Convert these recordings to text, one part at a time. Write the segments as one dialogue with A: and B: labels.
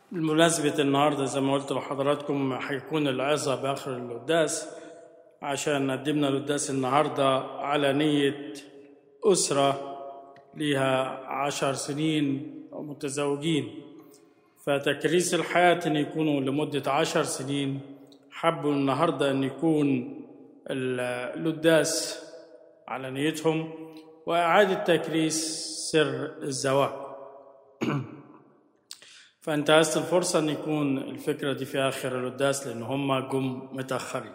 A: بمناسبة النهاردة زي ما قلت لحضراتكم هيكون العظة بآخر القداس عشان قدمنا القداس النهاردة على نية أسرة ليها عشر سنين متزوجين فتكريس الحياة أن يكونوا لمدة عشر سنين حبوا النهاردة أن يكون القداس على نيتهم وإعادة تكريس سر الزواج فانتهزت الفرصة أن يكون الفكرة دي في آخر القداس لأن هم جم متأخرين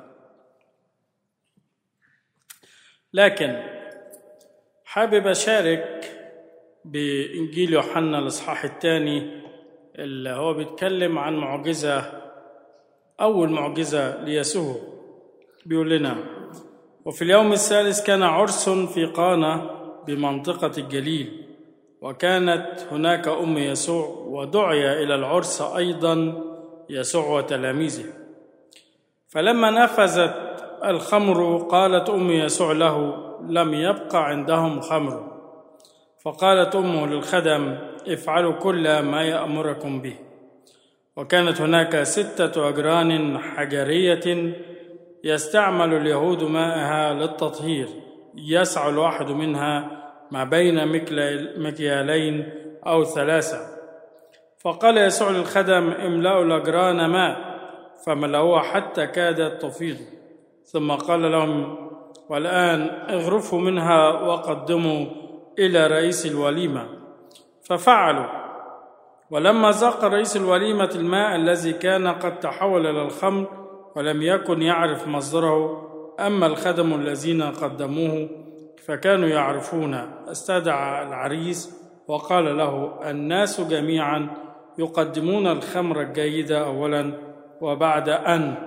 A: لكن حابب أشارك بإنجيل يوحنا الإصحاح الثاني اللي هو بيتكلم عن معجزة أول معجزة ليسوع بيقول لنا وفي اليوم الثالث كان عرس في قانا بمنطقة الجليل وكانت هناك أم يسوع ودعي إلى العرس أيضا يسوع وتلاميذه فلما نفذت الخمر قالت أم يسوع له لم يبقى عندهم خمر فقالت أمه للخدم افعلوا كل ما يأمركم به وكانت هناك ستة أجران حجرية يستعمل اليهود ماءها للتطهير يسع الواحد منها ما بين مكيالين أو ثلاثة فقال يسوع للخدم املأوا الأجران ماء فملأوها حتى كادت تفيض ثم قال لهم والآن اغرفوا منها وقدموا إلى رئيس الوليمة ففعلوا ولما ذاق رئيس الوليمة الماء الذي كان قد تحول إلى الخمر ولم يكن يعرف مصدره أما الخدم الذين قدموه فكانوا يعرفون استدعى العريس وقال له الناس جميعا يقدمون الخمر الجيدة أولا وبعد أن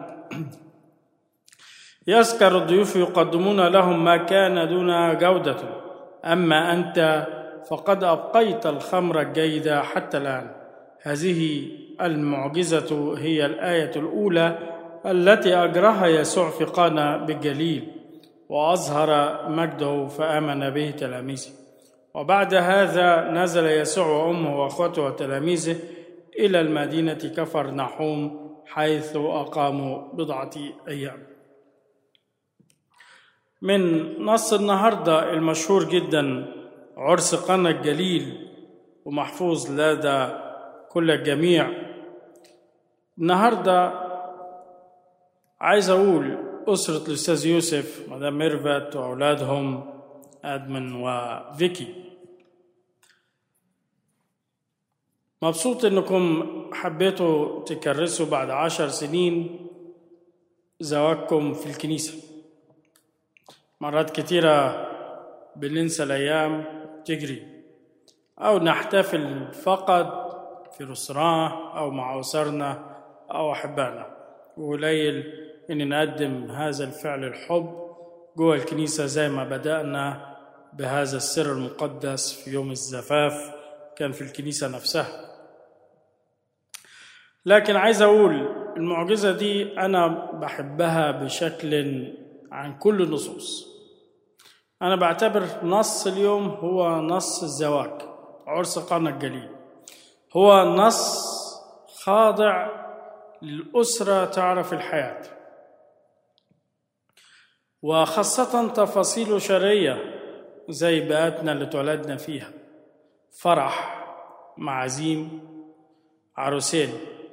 A: يسكر الضيوف يقدمون لهم ما كان دون جودة أما أنت فقد أبقيت الخمر الجيدة حتى الآن هذه المعجزة هي الآية الأولى التي أجراها يسوع في قانا بالجليل وأظهر مجده فآمن به تلاميذه وبعد هذا نزل يسوع وأمه وأخوته وتلاميذه إلى المدينة كفر نحوم حيث أقاموا بضعة أيام من نص النهاردة المشهور جدا عرس قنا الجليل ومحفوظ لدى كل الجميع النهارده عايز أقول أسرة الأستاذ يوسف مدام ميرفت وأولادهم أدمن وفيكي مبسوط إنكم حبيتوا تكرسوا بعد عشر سنين زواجكم في الكنيسة مرات كتيرة بننسى الأيام تجري أو نحتفل فقط في رستوران أو مع أسرنا أو أحبائنا وقليل إن نقدم هذا الفعل الحب جوه الكنيسة زي ما بدأنا بهذا السر المقدس في يوم الزفاف كان في الكنيسة نفسها لكن عايز أقول المعجزة دي أنا بحبها بشكل عن كل النصوص أنا بعتبر نص اليوم هو نص الزواج عرس قرن الجليل هو نص خاضع للأسرة تعرف الحياة وخاصة تفاصيل شرية زي بيئتنا اللي اتولدنا فيها فرح معازيم عروسين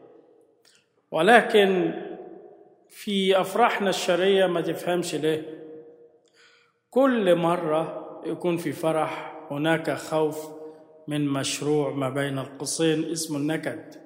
A: ولكن في أفراحنا الشرية ما تفهمش ليه كل مرة يكون في فرح هناك خوف من مشروع ما بين القوسين اسمه النكد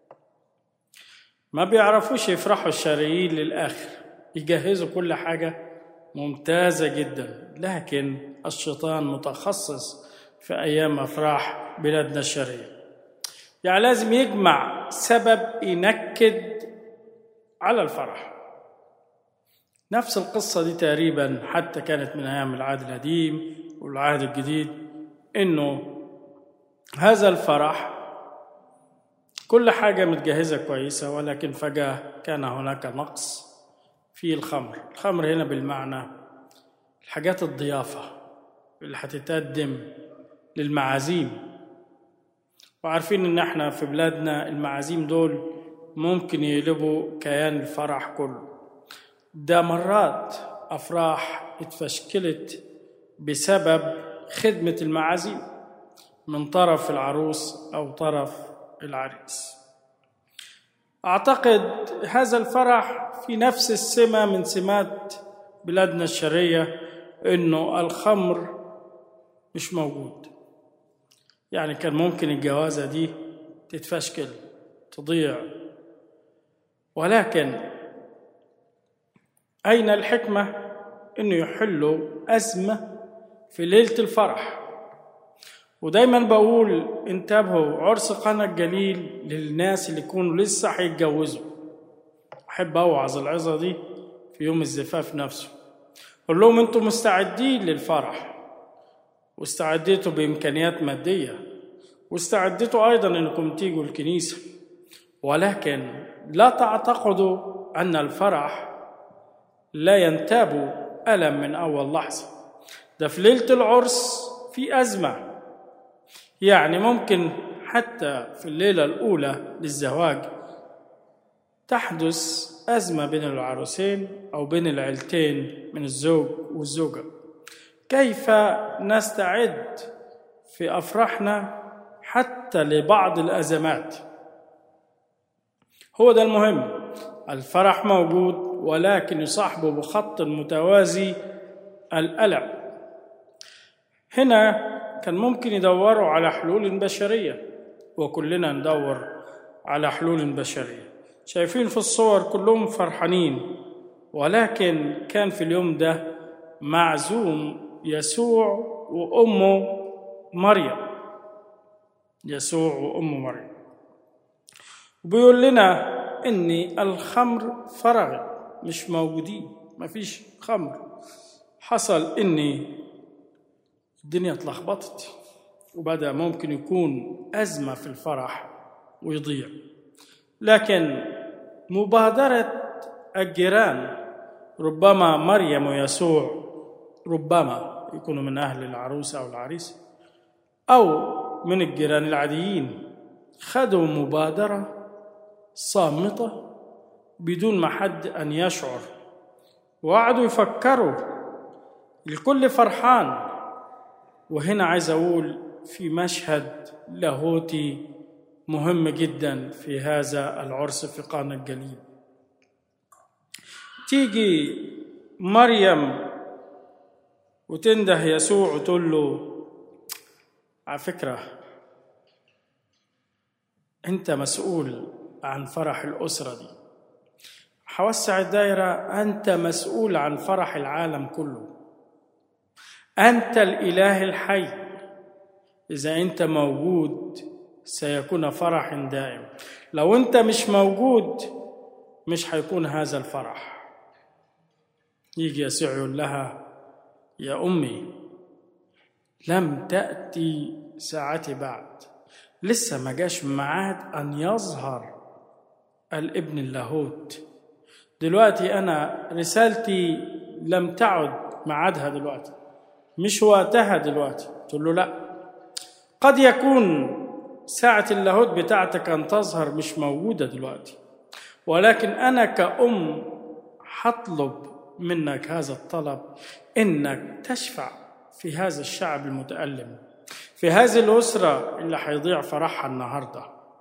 A: ما بيعرفوش يفرحوا الشريين للآخر يجهزوا كل حاجة ممتازة جدا لكن الشيطان متخصص في أيام أفراح بلادنا الشرقية يعني لازم يجمع سبب ينكد على الفرح نفس القصة دي تقريبا حتى كانت من أيام العهد القديم والعهد الجديد إنه هذا الفرح كل حاجة متجهزة كويسة ولكن فجأة كان هناك نقص في الخمر الخمر هنا بالمعنى الحاجات الضيافة اللي هتتقدم للمعازيم وعارفين ان احنا في بلادنا المعازيم دول ممكن يقلبوا كيان الفرح كله ده مرات افراح اتفشكلت بسبب خدمه المعازيم من طرف العروس او طرف العريس اعتقد هذا الفرح في نفس السمه من سمات بلادنا الشرقيه انه الخمر مش موجود يعني كان ممكن الجوازه دي تتفشكل تضيع ولكن اين الحكمه انه يحلوا ازمه في ليله الفرح ودايما بقول انتبهوا عرس قنا الجليل للناس اللي يكونوا لسه هيتجوزوا احب اوعظ العظه دي في يوم الزفاف نفسه قول لهم انتم مستعدين للفرح واستعديتوا بامكانيات ماديه واستعديتوا ايضا انكم تيجوا الكنيسه ولكن لا تعتقدوا ان الفرح لا ينتاب الم من اول لحظه ده في ليله العرس في ازمه يعني ممكن حتى في الليله الاولى للزواج تحدث ازمه بين العروسين او بين العيلتين من الزوج والزوجه كيف نستعد في افراحنا حتى لبعض الازمات هو ده المهم الفرح موجود ولكن يصاحبه بخط متوازي الالم هنا كان ممكن يدوروا على حلول بشريه وكلنا ندور على حلول بشريه شايفين في الصور كلهم فرحانين ولكن كان في اليوم ده معزوم يسوع وامه مريم يسوع وامه مريم وبيقول لنا ان الخمر فرغ مش موجودين مفيش خمر حصل ان الدنيا اتلخبطت وبدا ممكن يكون ازمه في الفرح ويضيع لكن مبادره الجيران ربما مريم ويسوع ربما يكونوا من اهل العروس او العريس او من الجيران العاديين خدوا مبادره صامته بدون ما حد ان يشعر وقعدوا يفكروا الكل فرحان وهنا عايز اقول في مشهد لاهوتي مهم جدا في هذا العرس في قانا الجليل تيجي مريم وتنده يسوع وتقول له على فكره انت مسؤول عن فرح الاسره دي هوسع الدايره انت مسؤول عن فرح العالم كله انت الاله الحي اذا انت موجود سيكون فرح دائم لو انت مش موجود مش هيكون هذا الفرح يجي يسوع يقول لها يا امي لم تاتي ساعتي بعد لسه ما جاش ميعاد ان يظهر الابن اللاهوت دلوقتي انا رسالتي لم تعد ميعادها دلوقتي مش وقتها دلوقتي تقول له لا قد يكون ساعة اللاهوت بتاعتك أن تظهر مش موجودة دلوقتي ولكن أنا كأم هطلب منك هذا الطلب إنك تشفع في هذا الشعب المتألم في هذه الأسرة اللي هيضيع فرحها النهاردة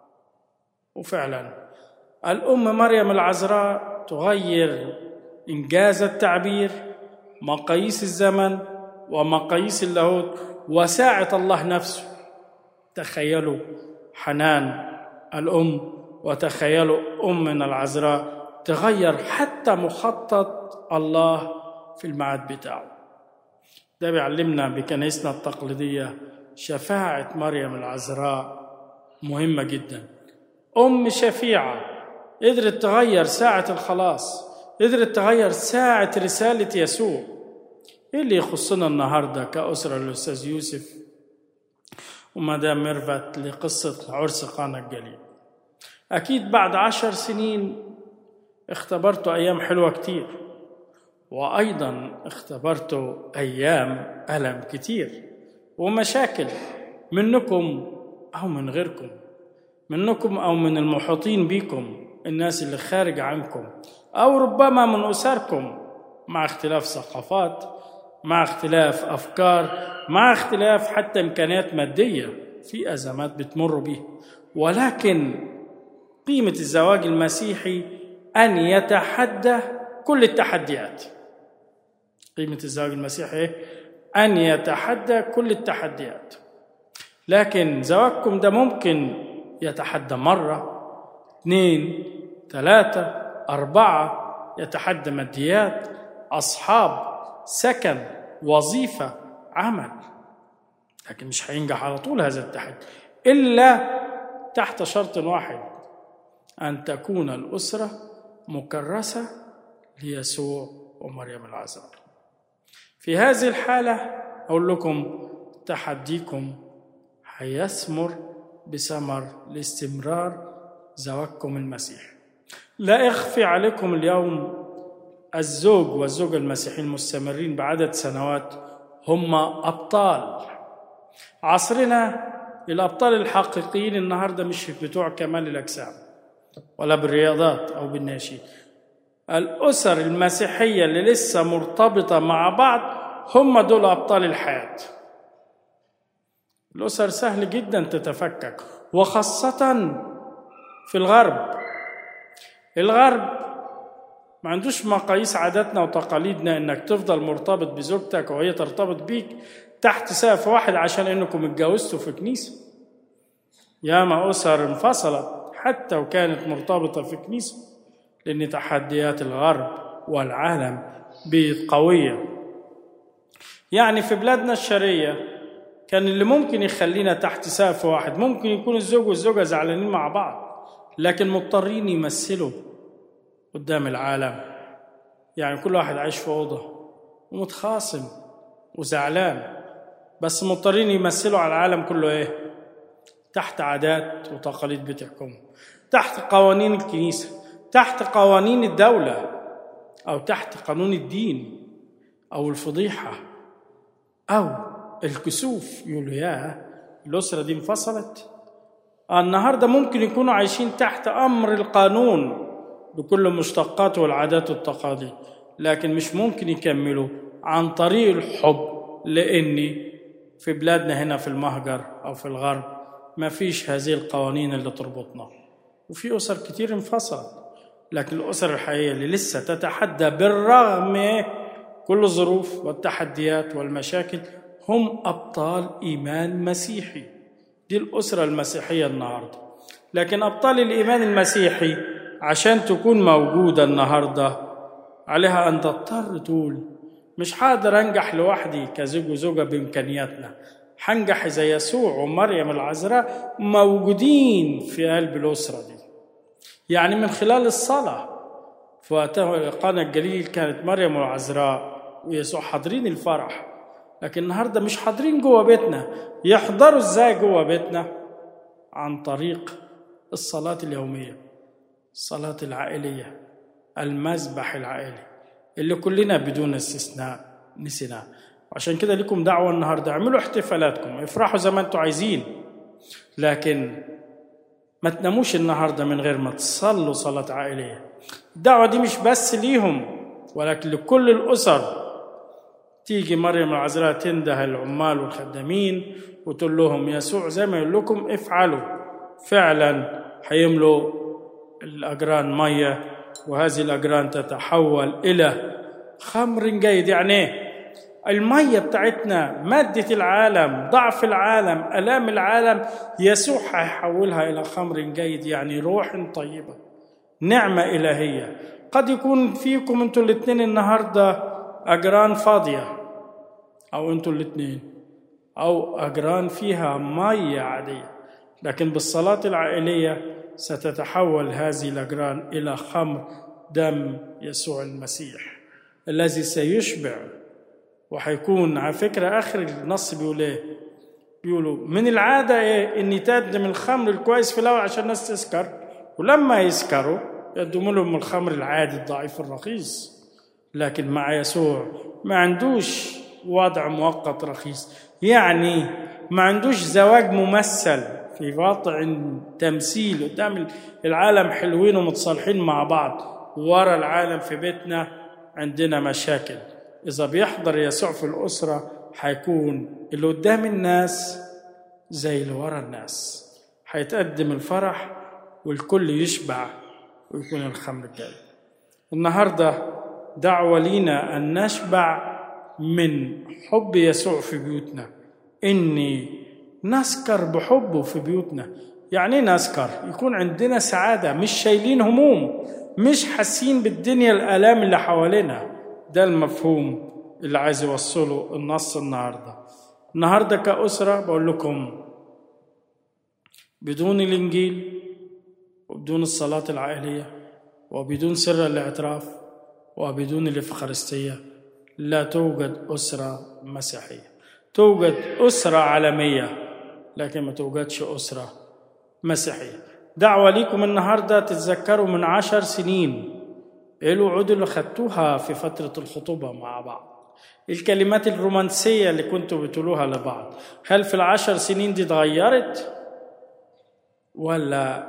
A: وفعلا الأم مريم العذراء تغير إنجاز التعبير مقاييس الزمن ومقاييس اللاهوت وساعة الله نفسه تخيلوا حنان الأم وتخيلوا أمنا العذراء تغير حتى مخطط الله في الميعاد بتاعه ده بيعلمنا بكنيسنا التقليدية شفاعة مريم العذراء مهمة جدا أم شفيعة قدرت تغير ساعة الخلاص قدرت تغير ساعة رسالة يسوع إيه اللي يخصنا النهاردة كأسرة الأستاذ يوسف ومدام ميرفت لقصة عرس قانا الجليل أكيد بعد عشر سنين اختبرتوا أيام حلوة كتير وأيضا اختبرتوا أيام ألم كتير ومشاكل منكم أو من غيركم منكم أو من المحيطين بكم الناس اللي خارج عنكم أو ربما من أسركم مع اختلاف ثقافات مع اختلاف أفكار مع اختلاف حتى إمكانيات مادية في أزمات بتمر بيها ولكن قيمة الزواج المسيحي أن يتحدى كل التحديات قيمة الزواج المسيحي أن يتحدى كل التحديات لكن زواجكم ده ممكن يتحدى مرة اثنين ثلاثة أربعة يتحدى ماديات أصحاب سكن وظيفة عمل لكن مش هينجح على طول هذا التحدي إلا تحت شرط واحد أن تكون الأسرة مكرسة ليسوع ومريم العذراء في هذه الحالة أقول لكم تحديكم هيثمر بثمر لاستمرار زواجكم المسيح لا اخفي عليكم اليوم الزوج والزوجة المسيحيين المستمرين بعدد سنوات هم أبطال عصرنا الأبطال الحقيقيين النهاردة مش بتوع كمال الأجسام ولا بالرياضات أو بالناشئين الأسر المسيحية اللي لسه مرتبطة مع بعض هم دول أبطال الحياة الأسر سهل جدا تتفكك وخاصة في الغرب الغرب ما عندوش مقاييس عاداتنا وتقاليدنا انك تفضل مرتبط بزوجتك وهي ترتبط بيك تحت سقف واحد عشان انكم اتجوزتوا في كنيسه ياما اسر انفصلت حتى وكانت مرتبطه في كنيسه لان تحديات الغرب والعالم بقت قويه يعني في بلادنا الشرقيه كان اللي ممكن يخلينا تحت سقف واحد ممكن يكون الزوج والزوجه زعلانين مع بعض لكن مضطرين يمثلوا قدام العالم يعني كل واحد عايش في اوضه ومتخاصم وزعلان بس مضطرين يمثلوا على العالم كله ايه تحت عادات وتقاليد بتحكمهم تحت قوانين الكنيسه تحت قوانين الدوله او تحت قانون الدين او الفضيحه او الكسوف يقولوا يا الاسره دي انفصلت النهارده ممكن يكونوا عايشين تحت امر القانون بكل مشتقاته والعادات والتقاليد لكن مش ممكن يكملوا عن طريق الحب لاني في بلادنا هنا في المهجر او في الغرب ما فيش هذه القوانين اللي تربطنا وفي اسر كتير انفصلت لكن الاسر الحقيقيه اللي لسه تتحدى بالرغم كل الظروف والتحديات والمشاكل هم ابطال ايمان مسيحي دي الاسره المسيحيه النهارده لكن ابطال الايمان المسيحي عشان تكون موجودة النهاردة عليها أن تضطر تقول مش هقدر أنجح لوحدي كزوج وزوجة بإمكانياتنا هنجح زي يسوع ومريم العذراء موجودين في قلب الأسرة دي يعني من خلال الصلاة في وقتها قانا الجليل كانت مريم العذراء ويسوع حاضرين الفرح لكن النهارده مش حاضرين جوه بيتنا يحضروا ازاي جوه بيتنا عن طريق الصلاة اليومية الصلاة العائلية المذبح العائلي اللي كلنا بدون استثناء نسيناه عشان كده لكم دعوة النهاردة اعملوا احتفالاتكم افرحوا زي ما انتوا عايزين لكن ما تناموش النهاردة من غير ما تصلوا صلاة عائلية الدعوة دي مش بس ليهم ولكن لكل الأسر تيجي مريم العذراء تنده العمال والخدامين وتقول لهم يسوع زي ما يقول لكم افعلوا فعلا هيملوا الأجران مية وهذه الأجران تتحول إلى خمر جيد يعني ايه؟ المية بتاعتنا مادة العالم ضعف العالم ألام العالم يسوع هيحولها إلى خمر جيد يعني روح طيبة نعمة إلهية قد يكون فيكم انتوا الاثنين النهاردة أجران فاضية أو انتوا الاثنين أو أجران فيها مية عادية لكن بالصلاة العائلية ستتحول هذه الأجران إلى خمر دم يسوع المسيح الذي سيشبع وحيكون على فكرة آخر النص بيقول إيه؟ بيقولوا من العادة إيه؟ إني تقدم الخمر الكويس في الأول عشان الناس تسكر ولما يسكروا يقدموا لهم الخمر العادي الضعيف الرخيص لكن مع يسوع ما عندوش وضع مؤقت رخيص يعني ما عندوش زواج ممثل في واقع تمثيل قدام العالم حلوين ومتصالحين مع بعض ورا العالم في بيتنا عندنا مشاكل إذا بيحضر يسوع في الأسرة هيكون اللي قدام الناس زي اللي ورا الناس هيتقدم الفرح والكل يشبع ويكون الخمر جاي النهارده دعوة لينا أن نشبع من حب يسوع في بيوتنا إني نسكر بحبه في بيوتنا يعني نسكر يكون عندنا سعادة مش شايلين هموم مش حاسين بالدنيا الآلام اللي حوالينا ده المفهوم اللي عايز يوصله النص النهارده النهارده كأسرة بقول لكم بدون الإنجيل وبدون الصلاة العائلية وبدون سر الاعتراف وبدون الإفخارستية لا توجد أسرة مسيحية توجد أسرة عالمية لكن ما توجدش أسرة مسيحية دعوة ليكم النهاردة تتذكروا من عشر سنين إيه الوعود اللي خدتوها في فترة الخطوبة مع بعض الكلمات الرومانسية اللي كنتوا بتقولوها لبعض هل في العشر سنين دي اتغيرت ولا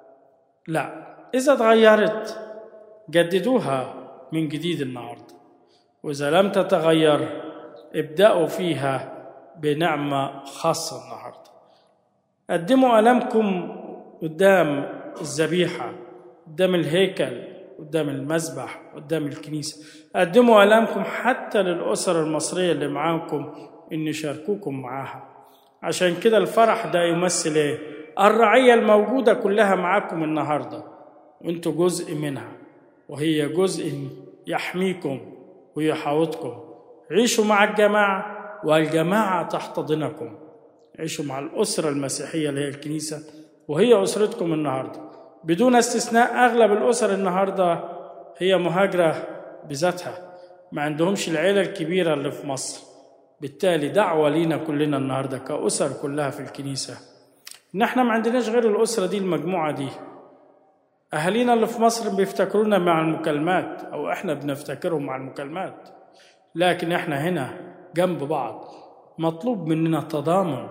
A: لا إذا اتغيرت جددوها من جديد النهارده واذا لم تتغير ابداوا فيها بنعمه خاصه النهارده قدموا الامكم قدام الذبيحه قدام الهيكل قدام المذبح قدام الكنيسه قدموا الامكم حتى للاسر المصريه اللي معاكم ان يشاركوكم معاها عشان كده الفرح ده يمثل ايه الرعيه الموجوده كلها معاكم النهارده وانتوا جزء منها وهي جزء يحميكم ويحاوطكم عيشوا مع الجماعة والجماعة تحتضنكم عيشوا مع الأسرة المسيحية اللي هي الكنيسة وهي أسرتكم النهاردة بدون استثناء أغلب الأسر النهاردة هي مهاجرة بذاتها ما عندهمش العيلة الكبيرة اللي في مصر بالتالي دعوة لينا كلنا النهاردة كأسر كلها في الكنيسة إن احنا ما عندناش غير الأسرة دي المجموعة دي أهالينا اللي في مصر بيفتكرونا مع المكالمات أو إحنا بنفتكرهم مع المكالمات لكن إحنا هنا جنب بعض مطلوب مننا تضامن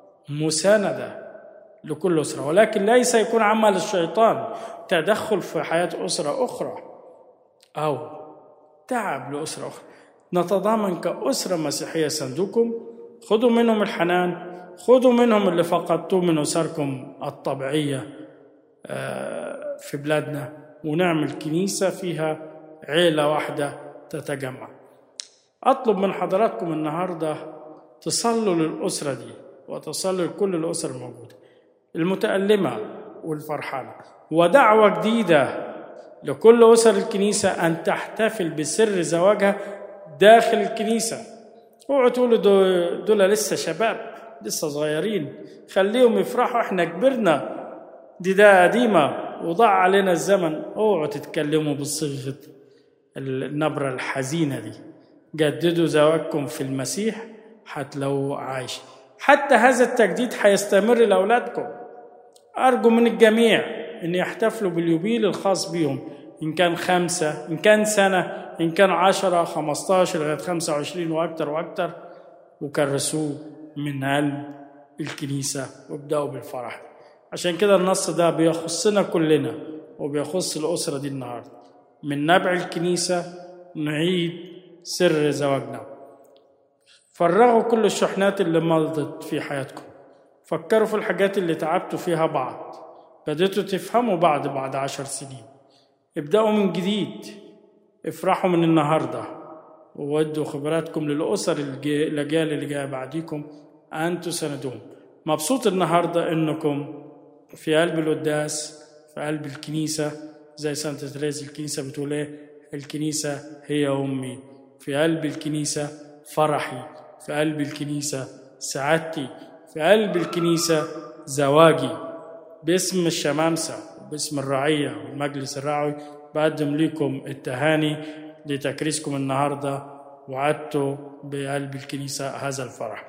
A: مساندة لكل أسرة ولكن ليس يكون عمل الشيطان تدخل في حياة أسرة أخرى أو تعب لأسرة أخرى نتضامن كأسرة مسيحية صندوقكم خذوا منهم الحنان خذوا منهم اللي فقدتوه من أسركم الطبيعية في بلادنا ونعمل كنيسة فيها عيلة واحدة تتجمع أطلب من حضراتكم النهاردة تصلوا للأسرة دي وتصلوا لكل الأسر الموجودة المتألمة والفرحانة ودعوة جديدة لكل أسر الكنيسة أن تحتفل بسر زواجها داخل الكنيسة اوعوا تقولوا دول, دول لسه شباب لسه صغيرين خليهم يفرحوا احنا كبرنا دي ده قديمة وضاع علينا الزمن اوعوا تتكلموا بصيغة النبرة الحزينة دي جددوا زواجكم في المسيح هتلاقوه عايش حتى هذا التجديد هيستمر لأولادكم أرجو من الجميع أن يحتفلوا باليوبيل الخاص بيهم إن كان خمسة إن كان سنة إن كان عشرة خمستاشر لغاية خمسة وعشرين وأكتر وأكتر وكرسوه من قلب الكنيسة وابدأوا بالفرح عشان كده النص ده بيخصنا كلنا وبيخص الأسرة دي النهاردة من نبع الكنيسة نعيد سر زواجنا فرغوا كل الشحنات اللي مضت في حياتكم فكروا في الحاجات اللي تعبتوا فيها بعض بديتوا تفهموا بعض بعد عشر سنين ابدأوا من جديد افرحوا من النهاردة وودوا خبراتكم للأسر الأجيال اللي جاية بعديكم أن تساندوهم مبسوط النهاردة إنكم في قلب القداس في قلب الكنيسة زي سانت تريز الكنيسة بتقول إيه الكنيسة هي أمي في قلب الكنيسة فرحي في قلب الكنيسة سعادتي في قلب الكنيسة زواجي باسم الشمامسة وباسم الرعية والمجلس الرعوي بقدم لكم التهاني لتكريسكم النهاردة وعدتوا بقلب الكنيسة هذا الفرح